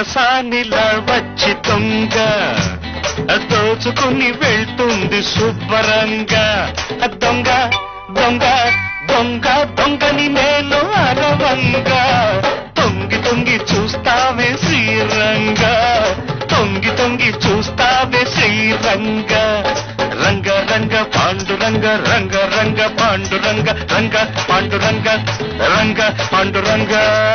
దొరసానిలా వచ్చి దొంగ దోచుకుని వెళ్తుంది శుభ్రంగా దొంగ దొంగ దొంగ దొంగని నేను అరవంగా తొంగి తొంగి చూస్తావే శ్రీరంగా తొంగి తొంగి చూస్తావే శ్రీరంగ రంగ రంగ పాండురంగ రంగ రంగ పాండురంగ రంగ పాండురంగ రంగ పాండురంగ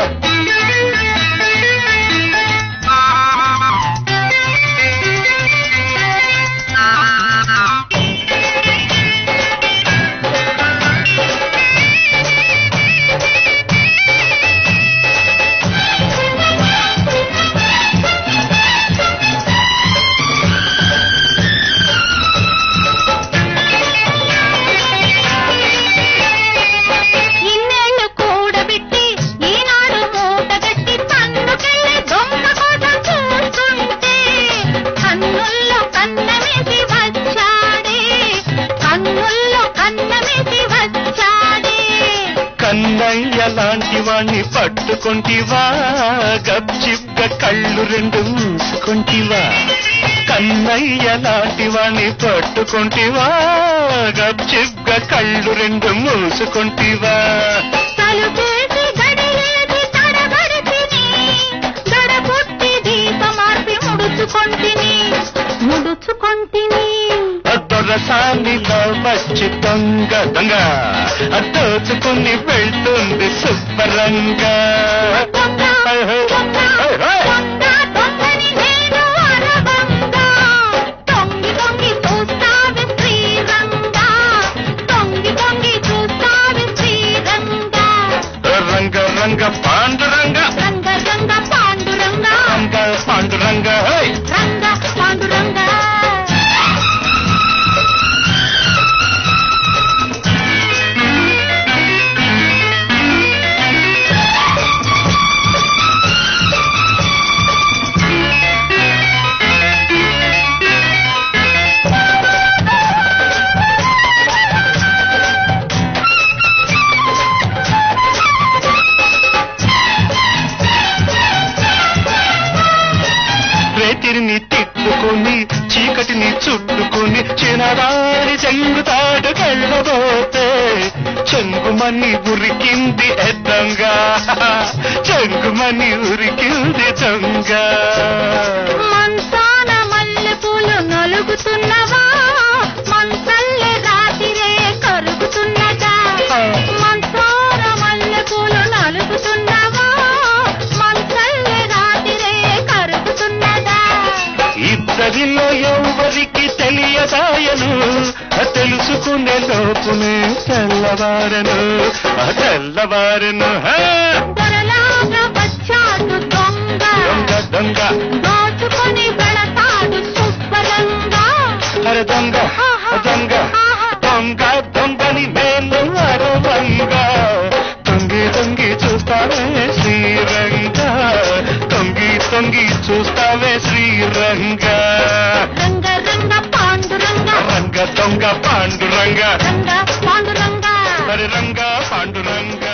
ఇన్నేళ్లు కూడబెట్టి ఈనాడు మూటగట్టి పన్నుకెళ్ళి దొంగ కోసం చూస్తుంటే కన్నుల్లో కన్నమేసి వచ్చాడే కన్నుల్లో కన్నమేసి వచ్చాడే కన్నయ్య లాంటి వాణ్ణి పట్టుకొంటివా గప్చిప్గా కళ్ళు రెండు మూసుకొంటివా కన్నయ్య లాంటి వాణ్ణి పట్టుకొంటివా గప్చిప్గా కళ్ళు రెండు మూసుకొంటివా తలుపేసి గడియేసి తడబడితిని గడపుట్టి దీపమార్పి ముడుచుకొంటిని ముడుచుకొంటిని దొరసానిలో వచ్చి దొంగ దొంగ దోచుకుని వెళ్తుంది శుభ్రంగా దొంగ దొంగ దొంగ దొంగని నేను అరవంగా తొంగి తొంగి చూస్తావి శ్రీరంగా తొంగి తొంగి చూస్తావి శ్రీరంగా రంగ రంగ పాండురంగ రంగ రంగ పాండురంగ రంగ పాండురంగ హై! రంగ పాండురంగ రేతిరిని తిట్టుకుని చీకటిని చుట్టుకుని చిన్నదారి చెంగుతాడు కళ్ళబోతే చెంగుమని ఉరికింది ఎద్దంగా చెంగుమని ఉరికింది దొంగ మంచాన మల్లెపూలు నలుగుతున్నవా మంచల్లే రాతిరే కరుగుతున్నదా మంచాన మల్లెపూలు నలుగుతున్నవా మంచల్లే రాతిరే కరుగుతున్నదా ఇద్దరిలో ఎవరికి తెలియదాయను తెలుసుకునే లోపునే తెల్లవారను తెల్లవారను హా! దొరలాగా వచ్చాడు దొంగ దొంగ దొంగ దోచుకొని వెళతాడు శుభ్రంగా అరే దొంగ దొంగ దొంగ దొంగని నేను అరవంగా తొంగి తొంగి చూస్తావే శ్రీరంగ తొంగి తొంగి చూస్తావే శ్రీరంగ రంగ రంగ పాండురంగ రంగ దొంగ పాండురంగ రంగ పాండురంగ మరి రంగ పాండురంగ